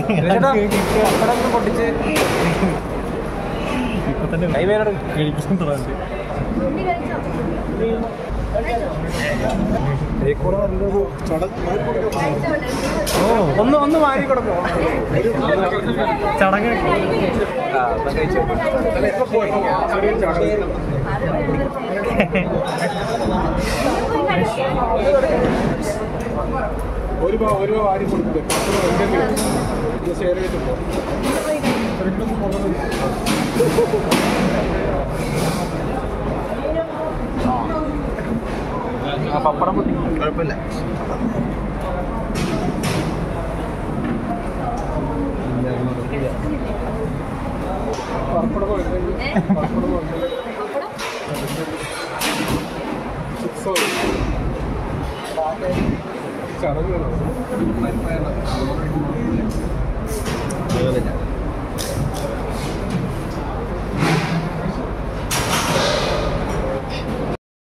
പൊട്ടിച്ച് ഇപ്പൊ തന്നെ കൈവേനോട് കഴിക്കാൻ തുടങ്ങി ഒന്ന് ഒന്ന് മാറി കൊടുക്കോ ചടങ്ങ് ഒരു രൂപ ഒരു രൂപ വാരി കൊടുക്കില്ല ഷെയർ ചെയ്തിട്ടുണ്ടോ പപ്പടം പൊട്ടി കുഴപ്പമില്ല പപ്പടം പോയിട്ടുണ്ടെങ്കിൽ പപ്പടം പോയിട്ടുണ്ടെങ്കിൽ ചിപ്സോ ചടങ്ങുകളോ കുഴപ്പമില്ല